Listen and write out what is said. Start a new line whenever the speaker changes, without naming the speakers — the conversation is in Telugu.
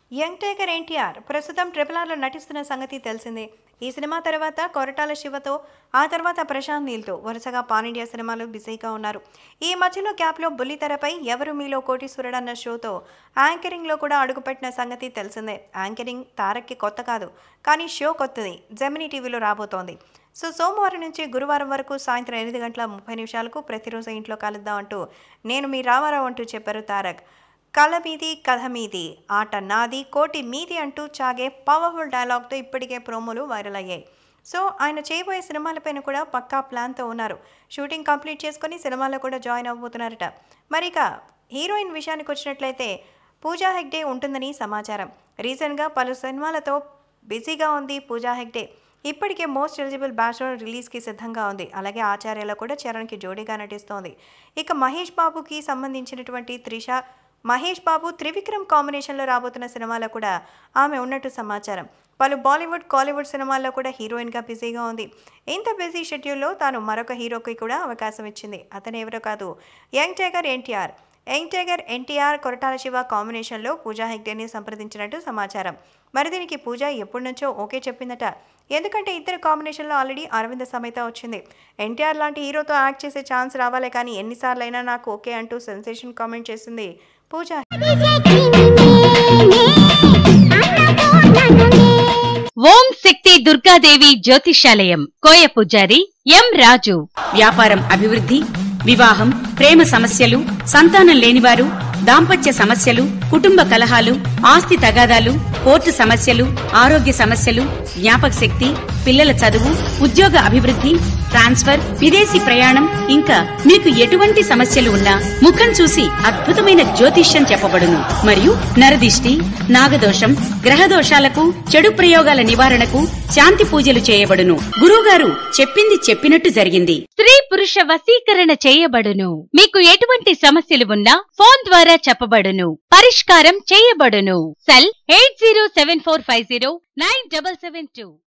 యంగ్ టైగర్ ఎన్టీఆర్ ప్రస్తుతం ట్రిపుల్ ఆర్లో నటిస్తున్న సంగతి తెలిసిందే ఈ సినిమా తర్వాత కొరటాల శివతో ఆ తర్వాత ప్రశాంత్ నీల్తో వరుసగా పాన్ ఇండియా సినిమాలు బిజీగా ఉన్నారు ఈ మధ్యలో గ్యాప్లో బుల్లితెరపై ఎవరు మీలో కోటీశ్వరుడు అన్న షోతో యాంకరింగ్లో కూడా అడుగుపెట్టిన సంగతి తెలిసిందే యాంకరింగ్ తారక్కి కొత్త కాదు కానీ షో కొత్తది జెమినీ టీవీలో రాబోతోంది సో సోమవారం నుంచి గురువారం వరకు సాయంత్రం ఎనిమిది గంటల ముప్పై నిమిషాలకు ప్రతిరోజు ఇంట్లో కలుద్దాం అంటూ నేను మీ రామారావు అంటూ చెప్పారు తారక్ కళ మీది కథ మీది ఆట నాది కోటి మీది అంటూ చాగే పవర్ఫుల్ డైలాగ్తో ఇప్పటికే ప్రోమోలు వైరల్ అయ్యాయి సో ఆయన చేయబోయే సినిమాలపైన కూడా పక్కా ప్లాన్తో ఉన్నారు షూటింగ్ కంప్లీట్ చేసుకొని సినిమాలో కూడా జాయిన్ అవ్వబోతున్నారట మరి ఇక హీరోయిన్ విషయానికి వచ్చినట్లయితే పూజా హెగ్డే ఉంటుందని సమాచారం రీసెంట్గా పలు సినిమాలతో బిజీగా ఉంది పూజా హెగ్డే ఇప్పటికే మోస్ట్ ఎలిజిబుల్ బ్యాచులర్ రిలీజ్కి సిద్ధంగా ఉంది అలాగే ఆచార్యలో కూడా చరణ్కి జోడీగా నటిస్తోంది ఇక మహేష్ బాబుకి సంబంధించినటువంటి త్రిష మహేష్ బాబు త్రివిక్రమ్ కాంబినేషన్లో రాబోతున్న సినిమాలో కూడా ఆమె ఉన్నట్టు సమాచారం పలు బాలీవుడ్ కాలీవుడ్ సినిమాల్లో కూడా హీరోయిన్గా బిజీగా ఉంది ఇంత బిజీ షెడ్యూల్లో తాను మరొక హీరోకి కూడా అవకాశం ఇచ్చింది అతను ఎవరో కాదు young tiger NTR young tiger NTR Koratala Siva కాంబినేషన్లో పూజా హెగ్డేని సంప్రదించినట్టు సమాచారం మరి దీనికి పూజ ఎప్పటి నుంచో ఓకే చెప్పిందట ఎందుకంటే ఇద్దరు కాంబినేషన్లో ఆల్రెడీ అరవింద సమేత వచ్చింది ఎన్టీఆర్ లాంటి హీరోతో యాక్ట్ చేసే ఛాన్స్ రావాలే కానీ ఎన్నిసార్లు అయినా నాకు ఓకే అంటూ సెన్సేషన్ కామెంట్ చేసింది పూజ
ఓం శక్తి దుర్గాదేవి జ్యోతిషాలయం కోయ పూజారి ఎం రాజు
వ్యాపారం అభివృద్ధి వివాహం ప్రేమ సమస్యలు సంతానం లేనివారు దాంపత్య సమస్యలు కుటుంబ కలహాలు ఆస్తి తగాదాలు కోర్టు సమస్యలు ఆరోగ్య సమస్యలు జ్ఞాపక శక్తి పిల్లల చదువు ఉద్యోగ అభివృద్ధి ట్రాన్స్ఫర్ విదేశీ ప్రయాణం ఇంకా మీకు ఎటువంటి సమస్యలు ఉన్నా ముఖం చూసి అద్భుతమైన జ్యోతిష్యం చెప్పబడును మరియు నరదిష్టి నాగదోషం గ్రహ దోషాలకు చెడు ప్రయోగాల నివారణకు శాంతి పూజలు చేయబడును గురువుగారు చెప్పింది చెప్పినట్టు జరిగింది
స్త్రీ పురుష వశీకరణ చేయబడును మీకు ఎటువంటి సమస్యలు ఉన్నా ఫోన్ ద్వారా చెప్పబడును పరిష్కారం చేయబడును cell eight zero seven four five zero nine double seven two